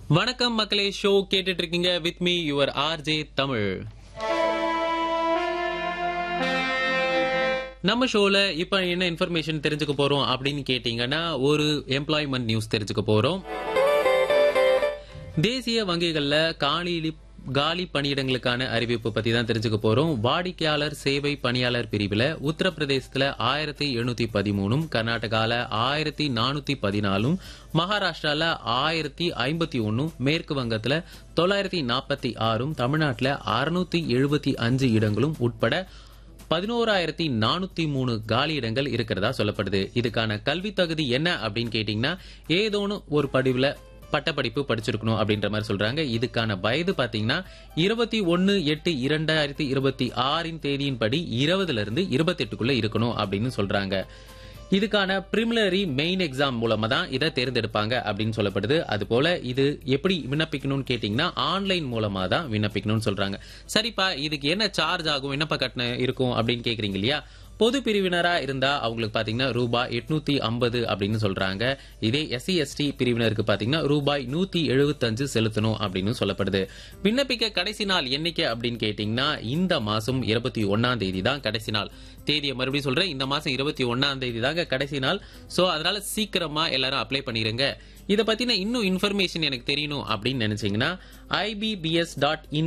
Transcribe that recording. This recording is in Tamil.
வணக்கம் மக்களே ஷோ கேட்டுட்டு இருக்கீங்க with me your R J Tamil நம்ம ஷோல இப்ப என்ன இன்ஃபர்மேஷன் தெரிஞ்சுக்க போறோம் அப்படின்னு கேட்டீங்கன்னா ஒரு எம்ப்ளாய்மெண்ட் நியூஸ் தெரிஞ்சுக்க போறோம் தேசிய வங்கிகள்ல காலி காலி பணியிடங்களுக்கான அறிவிப்பு பத்தி தான் தெரிஞ்சுக்க போறோம் வாடிக்கையாளர் சேவை பணியாளர் பிரிவுல உத்தரப்பிரதேசத்துல ஆயிரத்தி எழுநூத்தி பதிமூணும் கர்நாடகால ஆயிரத்தி நானூத்தி பதினாலும் மகாராஷ்டிரால ஆயிரத்தி ஐம்பத்தி ஒன்னும் மேற்கு வங்கத்துல தொள்ளாயிரத்தி நாற்பத்தி ஆறும் தமிழ்நாட்டுல அறுநூத்தி எழுபத்தி அஞ்சு இடங்களும் உட்பட பதினோராயிரத்தி நானூத்தி மூணு காலி இடங்கள் இருக்கிறதா சொல்லப்படுது இதுக்கான கல்வி தகுதி என்ன அப்படின்னு கேட்டீங்கன்னா ஏதோன்னு ஒரு படிவுல பட்டப்படிப்பு படிச்சிருக்கணும் அப்படின்ற மாதிரி சொல்றாங்க இதுக்கான வயது பாத்தீங்கன்னா இருபத்தி ஒன்னு எட்டு இரண்டாயிரத்தி இருபத்தி ஆறின் தேதியின்படி இருபதுல இருந்து இருபத்தி எட்டுக்குள்ள இருக்கணும் அப்படின்னு சொல்றாங்க இதுக்கான பிரிமிலரி மெயின் எக்ஸாம் மூலமா தான் இதை தேர்ந்தெடுப்பாங்க அப்படின்னு சொல்லப்படுது அது போல இது எப்படி விண்ணப்பிக்கணும்னு கேட்டீங்கன்னா ஆன்லைன் மூலமா தான் விண்ணப்பிக்கணும்னு சொல்றாங்க சரிப்பா இதுக்கு என்ன சார்ஜ் ஆகும் விண்ணப்ப கட்டணம் இருக்கும் அப்படின்னு கேக்குறீங்க இல்லையா பொது பிரிவினரா இருந்தா அவங்களுக்கு பாத்தீங்கன்னா ரூபாய் எட்நூத்தி ஐம்பது அப்படின்னு சொல்றாங்க இதே எஸ்சி எஸ்டி பிரிவினருக்கு பாத்தீங்கன்னா ரூபாய் நூத்தி எழுபத்தஞ்சு செலுத்தணும் அப்படின்னு சொல்லப்படுது விண்ணப்பிக்க கடைசி நாள் என்னைக்கு அப்படின்னு கேட்டீங்கன்னா இந்த மாசம் இருபத்தி ஒன்னாம் தேதி தான் கடைசி நாள் தேதியை மறுபடியும் சொல்றேன் இந்த மாசம் இருபத்தி ஒன்னாம் தேதி தாங்க கடைசி நாள் சோ அதனால சீக்கிரமா எல்லாரும் அப்ளை பண்ணிருங்க இதை பத்தின இன்னும் இன்ஃபர்மேஷன் எனக்கு தெரியணும் அப்படின்னு நினைச்சீங்கன்னா ஐபிபிஎஸ் டாட் இன்